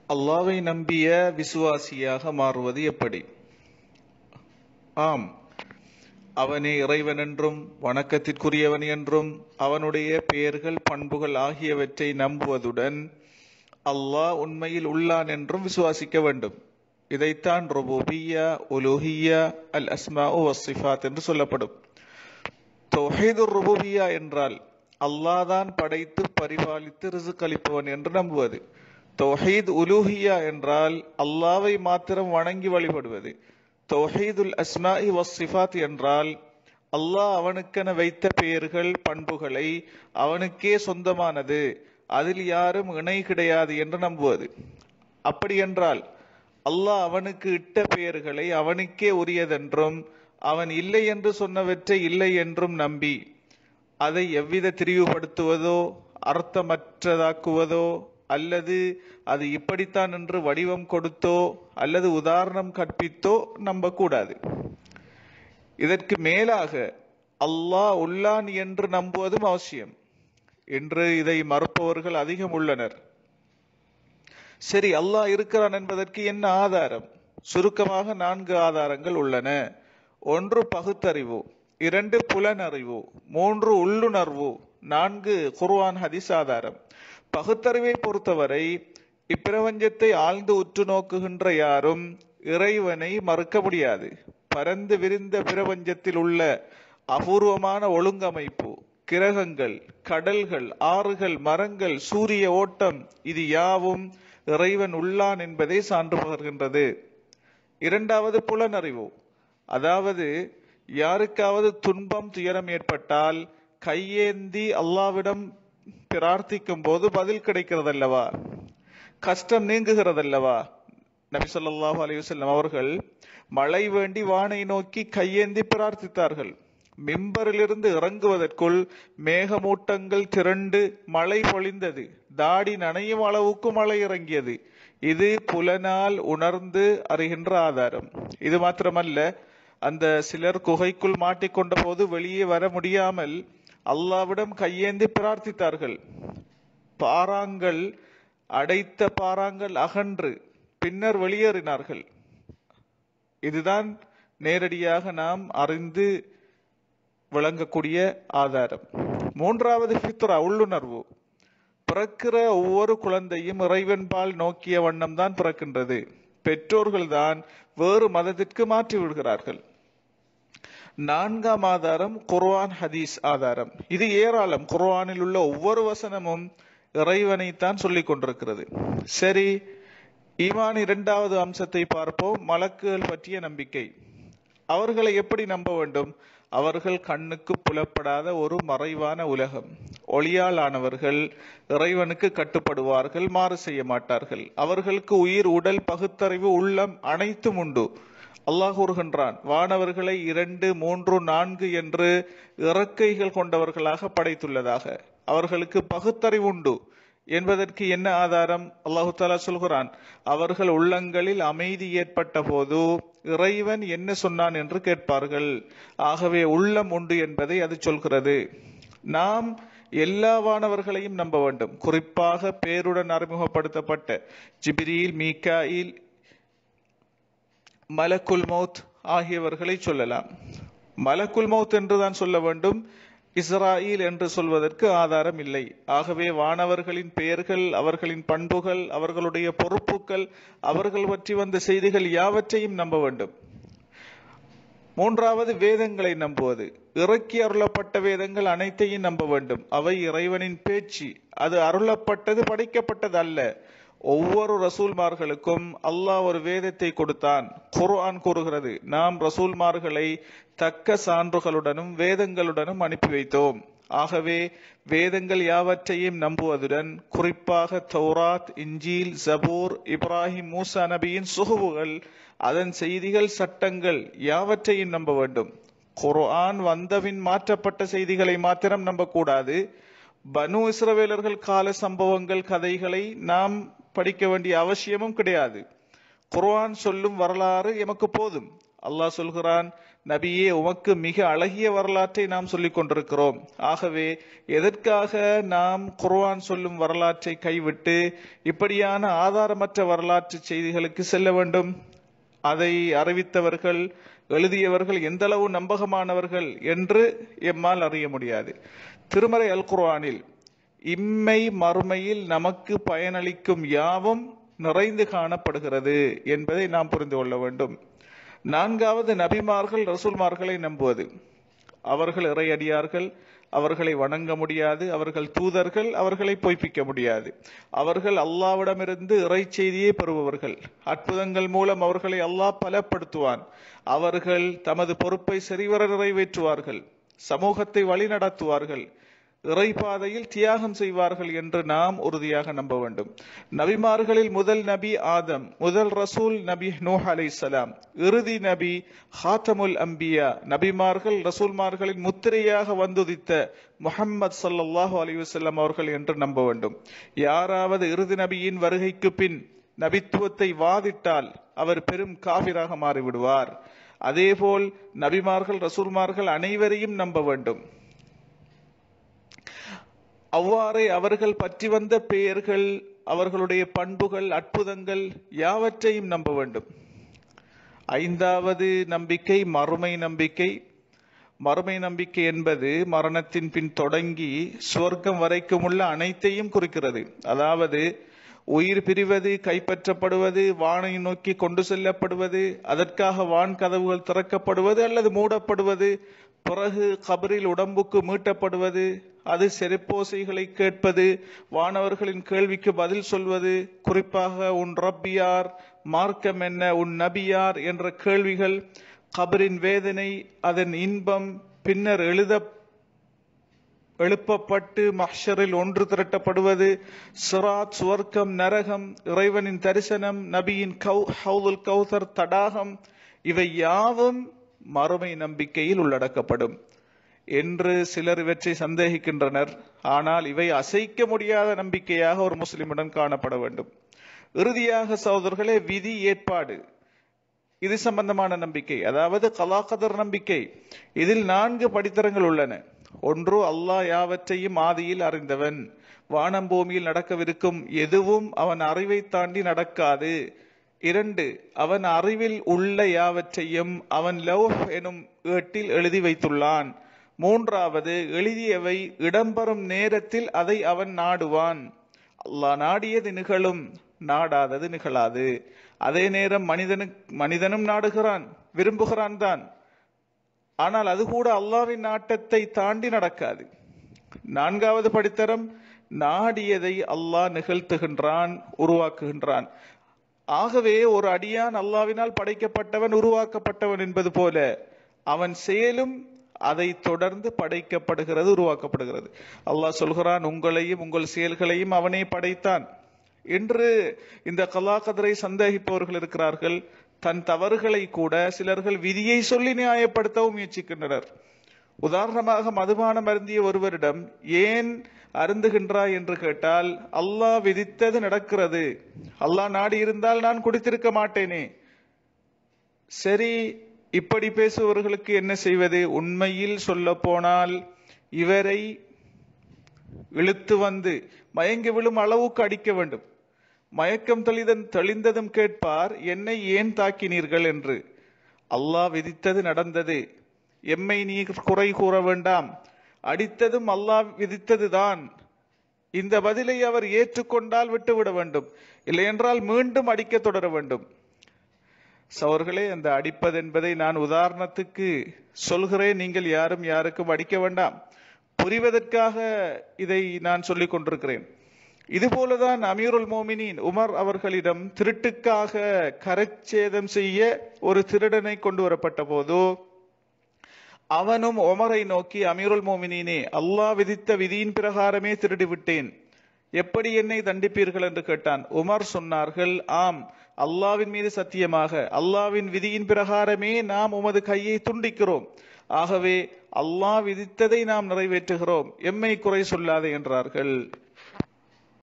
அல்லாவை நம்பிய விசுவாசியாக மாறுவது எப்படி ஆம் அவனே இறைவன் என்றும் வணக்கத்திற்குரியவன் என்றும் அவனுடைய பெயர்கள் பண்புகள் ஆகியவற்றை நம்புவதுடன் அல்லாஹ் உண்மையில் உள்ளான் என்றும் விசுவாசிக்க வேண்டும் இதைத்தான் ருபூபியா உலுஹியா அல் அஸ்மா வசிஃபாத் என்று சொல்லப்படும் தொஹீதுர் ருபூபியா என்றால் அல்லாஹ் தான் படைத்து பரிபாலித்து ரிசுக் அளிப்பவன் என்று நம்புவது தொஹீத் உலூஹியா என்றால் அல்லாவை மாத்திரம் வணங்கி வழிபடுவது தொஹீதுல் அஸ்மாஇ வசிஃபாத் என்றால் அல்லாஹ் அவனுக்கென வைத்த பெயர்கள் பண்புகளை அவனுக்கே சொந்தமானது அதில் யாரும் இணை கிடையாது என்று நம்புவது அப்படி என்றால் அல்லாஹ் அவனுக்கு இட்ட பெயர்களை அவனுக்கே உரியதென்றும் அவன் இல்லை என்று சொன்னவற்றை இல்லை என்றும் நம்பி அதை எவ்வித திரிவுபடுத்துவதோ அர்த்தமற்றதாக்குவதோ அல்லது அது இப்படித்தான் என்று வடிவம் கொடுத்தோ அல்லது உதாரணம் கற்பித்தோ நம்பக்கூடாது இதற்கு மேலாக அல்லாஹ் உள்ளான் என்று நம்புவதும் அவசியம் என்று இதை மறுப்பவர்கள் அதிகம் உள்ளனர் சரி அல்லாஹ் இருக்கிறான் என்பதற்கு என்ன ஆதாரம் சுருக்கமாக நான்கு ஆதாரங்கள் உள்ளன ஒன்று பகுத்தறிவு இரண்டு புலனறிவு மூன்று உள்ளுணர்வு நான்கு குர்ஆன் ஹதீஸ் ஆதாரம் பகுத்தறிவை பொறுத்தவரை இப்பிரபஞ்சத்தை ஆழ்ந்து உற்று நோக்குகின்ற யாரும் இறைவனை மறுக்க முடியாது பரந்து விரிந்த பிரபஞ்சத்தில் உள்ள அபூர்வமான ஒழுங்கமைப்பு கிரகங்கள் கடல்கள் ஆறுகள் மரங்கள் சூரிய ஓட்டம் இது யாவும் இறைவன் உள்ளான் என்பதை சான்று பகர்கின்றது இரண்டாவது புலனறிவு அதாவது யாருக்காவது துன்பம் துயரம் ஏற்பட்டால் கையேந்தி அல்லாவிடம் பிரார்த்திக்கும் போது பதில் கிடைக்கிறதல்லவா கஷ்டம் நீங்குகிறதல்லவா நபி சொல்லாஹு அலையுசல்லம் அவர்கள் மழை வேண்டி வானை நோக்கி கையேந்தி பிரார்த்தித்தார்கள் மிம்பரிலிருந்து இறங்குவதற்குள் மேகமூட்டங்கள் திரண்டு மழை பொழிந்தது தாடி நனையும் அளவுக்கு மழை இறங்கியது இது புலனால் உணர்ந்து அறிகின்ற ஆதாரம் இது மாத்திரமல்ல அந்த சிலர் குகைக்குள் மாட்டிக்கொண்ட போது வெளியே வர முடியாமல் அல்லாவிடம் கையேந்தி பிரார்த்தித்தார்கள் பாறாங்கள் அடைத்த பாறாங்கள் அகன்று பின்னர் வெளியேறினார்கள் இதுதான் நேரடியாக நாம் அறிந்து விளங்கக்கூடிய ஆதாரம் மூன்றாவது ஃபித்ரா உள்ளுணர்வு பிறக்கிற ஒவ்வொரு குழந்தையும் இறைவன்பால் நோக்கிய வண்ணம் தான் பிறக்கின்றது பெற்றோர்கள் தான் வேறு மதத்திற்கு மாற்றி விடுகிறார்கள் நான்காம் ஆதாரம் குர்ஆன் ஹதீஸ் ஆதாரம் இது ஏராளம் குர்ஆனில் உள்ள ஒவ்வொரு வசனமும் இறைவனைத்தான் சொல்லிக் கொண்டிருக்கிறது சரி ஈமான் இரண்டாவது அம்சத்தை பார்ப்போம் மலக்குகள் பற்றிய நம்பிக்கை அவர்களை எப்படி நம்ப வேண்டும் அவர்கள் கண்ணுக்கு புலப்படாத ஒரு மறைவான உலகம் ஒளியால் ஆனவர்கள் இறைவனுக்கு கட்டுப்படுவார்கள் மாறு செய்ய மாட்டார்கள் அவர்களுக்கு உயிர் உடல் பகுத்தறிவு உள்ளம் அனைத்தும் உண்டு அல்லாஹ் கூறுகின்றான் வானவர்களை இரண்டு மூன்று நான்கு என்று இறக்கைகள் கொண்டவர்களாக படைத்துள்ளதாக அவர்களுக்கு பகுத்தறிவு உண்டு என்பதற்கு என்ன ஆதாரம் அல்லாஹு தாலா சொல்கிறான் அவர்கள் உள்ளங்களில் அமைதி ஏற்பட்ட போது இறைவன் என்ன சொன்னான் என்று கேட்பார்கள் ஆகவே உள்ளம் உண்டு என்பதை அது சொல்கிறது நாம் எல்லா வானவர்களையும் நம்ப வேண்டும் குறிப்பாக பேருடன் அறிமுகப்படுத்தப்பட்ட ஜிபிரியில் மீகாயில் மலக்குல் மௌத் ஆகியவர்களை சொல்லலாம் மலக்குல் மௌத் என்றுதான் சொல்ல வேண்டும் இஸ்ராயில் என்று சொல்வதற்கு ஆதாரம் இல்லை ஆகவே வானவர்களின் பெயர்கள் அவர்களின் பண்புகள் அவர்களுடைய பொறுப்புகள் அவர்கள் பற்றி வந்த செய்திகள் யாவற்றையும் நம்ப வேண்டும் மூன்றாவது வேதங்களை நம்புவது இறக்கி அருளப்பட்ட வேதங்கள் அனைத்தையும் நம்ப வேண்டும் அவை இறைவனின் பேச்சு அது அருளப்பட்டது படைக்கப்பட்டது அல்ல ஒவ்வொரு ரசூல்மார்களுக்கும் அல்லாஹ் ஒரு வேதத்தை கொடுத்தான் குர்ஆன் கூறுகிறது நாம் ரசூல்மார்களை தக்க சான்றுகளுடனும் வேதங்களுடனும் அனுப்பி வைத்தோம் ஆகவே வேதங்கள் யாவற்றையும் நம்புவதுடன் குறிப்பாக தௌராத் இஞ்சீல் ஜபூர் இப்ராஹிம் மூசா நபியின் சுகுவுகள் அதன் செய்திகள் சட்டங்கள் யாவற்றையும் நம்ப வேண்டும் குர்ஆன் வந்தவின் மாற்றப்பட்ட செய்திகளை மாத்திரம் நம்பக்கூடாது பனு இஸ்ரவேலர்கள் கால சம்பவங்கள் கதைகளை நாம் படிக்க வேண்டிய அவசியமும் கிடையாது குர்ஆன் சொல்லும் வரலாறு எமக்கு போதும் அல்லாஹ் சொல்கிறான் நபியே உமக்கு மிக அழகிய வரலாற்றை நாம் சொல்லிக் கொண்டிருக்கிறோம் ஆகவே எதற்காக நாம் குர்ஆன் சொல்லும் வரலாற்றை கைவிட்டு இப்படியான ஆதாரமற்ற வரலாற்று செய்திகளுக்கு செல்ல வேண்டும் அதை அறிவித்தவர்கள் எழுதியவர்கள் எந்த அளவு நம்பகமானவர்கள் என்று எம்மால் அறிய முடியாது திருமறை அல் குர்ஆனில் இம்மை மறுமையில் நமக்கு பயனளிக்கும் யாவும் நிறைந்து காணப்படுகிறது என்பதை நாம் புரிந்து கொள்ள வேண்டும் நான்காவது நபிமார்கள் ரசூல்மார்களை நம்புவது அவர்கள் இறையடியார்கள் அவர்களை வணங்க முடியாது அவர்கள் தூதர்கள் அவர்களை பொய்ப்பிக்க முடியாது அவர்கள் அல்லாவிடமிருந்து இறை செய்தியை பெறுபவர்கள் அற்புதங்கள் மூலம் அவர்களை அல்லாஹ் பலப்படுத்துவான் அவர்கள் தமது பொறுப்பை சரிவர நிறைவேற்றுவார்கள் சமூகத்தை வழிநடத்துவார்கள் இறைபாதையில் தியாகம் செய்வார்கள் என்று நாம் உறுதியாக நம்ப வேண்டும் நபிமார்களில் முதல் நபி ஆதம் முதல் ரசூல் நபி நூஹ் அலைசலாம் இறுதி நபி ஹாத்தமுல் அம்பியா நபிமார்கள் ரசூல்மார்களின் முத்திரையாக வந்துதித்த முஹம்மது சல்லல்லாஹு அலைஹி வஸல்லம் அவர்கள் என்று நம்ப வேண்டும் யாராவது இறுதி நபியின் வருகைக்கு பின் நபித்துவத்தை வாதிட்டால் அவர் பெரும் காவிராக மாறிவிடுவார் அதேபோல் நபிமார்கள் ரசூல்மார்கள் அனைவரையும் நம்ப வேண்டும் அவ்வாறே அவர்கள் பற்றி வந்த பெயர்கள் அவர்களுடைய பண்புகள் அற்புதங்கள் யாவற்றையும் நம்ப வேண்டும் ஐந்தாவது நம்பிக்கை மறுமை நம்பிக்கை மறுமை நம்பிக்கை என்பது மரணத்தின் பின் தொடங்கி சுவர்க்கம் வரைக்கும் உள்ள அனைத்தையும் குறிக்கிறது அதாவது உயிர் பிரிவது கைப்பற்றப்படுவது வானை நோக்கி கொண்டு செல்லப்படுவது அதற்காக வான் கதவுகள் திறக்கப்படுவது அல்லது மூடப்படுவது பிறகு கபரில் உடம்புக்கு மீட்டப்படுவது அது செருப்போசைகளை கேட்பது வானவர்களின் கேள்விக்கு பதில் சொல்வது குறிப்பாக உன் ரப்பியார் மார்க்கம் என்ன உன் நபியார் என்ற கேள்விகள் கபரின் வேதனை அதன் இன்பம் பின்னர் எழுத எழுப்பப்பட்டு மஹ்ஷரில் ஒன்று திரட்டப்படுவது சிராத் சுவர்க்கம் நரகம் இறைவனின் தரிசனம் நபியின் கௌ ஹவுல் கௌசர் தடாகம் இவை யாவும் மறுமை நம்பிக்கையில் உள்ளடக்கப்படும் என்று சிலர் இவற்றை சந்தேகிக்கின்றனர் ஆனால் இவை அசைக்க முடியாத நம்பிக்கையாக ஒரு முஸ்லிமுடன் காணப்பட வேண்டும் இறுதியாக சகோதரர்களே விதி ஏற்பாடு இது சம்பந்தமான நம்பிக்கை அதாவது கலாகதர் நம்பிக்கை இதில் நான்கு படித்தரங்கள் உள்ளன ஒன்று அல்லாஹ் யாவற்றையும் ஆதியில் அறிந்தவன் வானம் பூமியில் நடக்கவிருக்கும் எதுவும் அவன் அறிவை தாண்டி நடக்காது இரண்டு அவன் அறிவில் உள்ள யாவற்றையும் அவன் லவ் எனும் ஏட்டில் எழுதி வைத்துள்ளான் மூன்றாவது எழுதியவை இடம்பெறும் நேரத்தில் அதை அவன் நாடுவான் அல்லாஹ் நாடியது நிகழும் நாடாதது நிகழாது அதே நேரம் மனிதனு மனிதனும் நாடுகிறான் விரும்புகிறான் தான் ஆனால் அது கூட அல்லாவின் நாட்டத்தை தாண்டி நடக்காது நான்காவது படித்தரம் நாடியதை அல்லாஹ் நிகழ்த்துகின்றான் உருவாக்குகின்றான் ஆகவே ஒரு அடியான் அல்லாவினால் படைக்கப்பட்டவன் உருவாக்கப்பட்டவன் என்பது போல அவன் செயலும் அதை தொடர்ந்து படைக்கப்படுகிறது உருவாக்கப்படுகிறது அல்லாஹ் சொல்கிறான் உங்களையும் உங்கள் செயல்களையும் அவனே படைத்தான் என்று இந்த கலாகதரை சந்தேகிப்பவர்கள் இருக்கிறார்கள் தன் தவறுகளை கூட சிலர்கள் விதியை சொல்லி நியாயப்படுத்தவும் முயற்சிக்கின்றனர் உதாரணமாக மதுபானம் அருந்திய ஒருவரிடம் ஏன் அருந்துகின்றாய் என்று கேட்டால் அல்லாஹ் விதித்தது நடக்கிறது அல்லாஹ் நாடி இருந்தால் நான் குடித்திருக்க மாட்டேனே சரி இப்படி பேசுபவர்களுக்கு என்ன செய்வது உண்மையில் சொல்ல போனால் இவரை இழுத்து வந்து மயங்கி விழும் அளவுக்கு அடிக்க வேண்டும் மயக்கம் தெளிதன் தெளிந்ததும் கேட்பார் என்னை ஏன் தாக்கினீர்கள் என்று அல்லாஹ் விதித்தது நடந்தது எம்மை நீ குறை கூற வேண்டாம் அடித்ததும் அல்லாஹ் விதித்ததுதான் இந்த பதிலை அவர் ஏற்றுக்கொண்டால் விட்டுவிட வேண்டும் இல்லையென்றால் மீண்டும் அடிக்க தொடர வேண்டும் சவர்களே அந்த அடிப்பது என்பதை நான் உதாரணத்துக்கு சொல்கிறேன் நீங்கள் யாரும் யாருக்கும் அடிக்க வேண்டாம் புரிவதற்காக இதை நான் சொல்லிக் கொண்டிருக்கிறேன் இதுபோலதான் அமீருல் மோமினின் உமர் அவர்களிடம் திருட்டுக்காக கரச்சேதம் செய்ய ஒரு திருடனை கொண்டு வரப்பட்ட போதோ அவனும் உமரை நோக்கி அமீருல் மோமினே அல்லாஹ் விதித்த விதியின் பிரகாரமே திருடி விட்டேன் எப்படி என்னை தண்டிப்பீர்கள் என்று கேட்டான் உமர் சொன்னார்கள் ஆம் அல்லாவின் மீது சத்தியமாக அல்லாவின் விதியின் பிரகாரமே நாம் உமது கையை துண்டிக்கிறோம் ஆகவே அல்லாஹ் விதித்ததை நாம் நிறைவேற்றுகிறோம் எம்மை குறை சொல்லாதே என்றார்கள்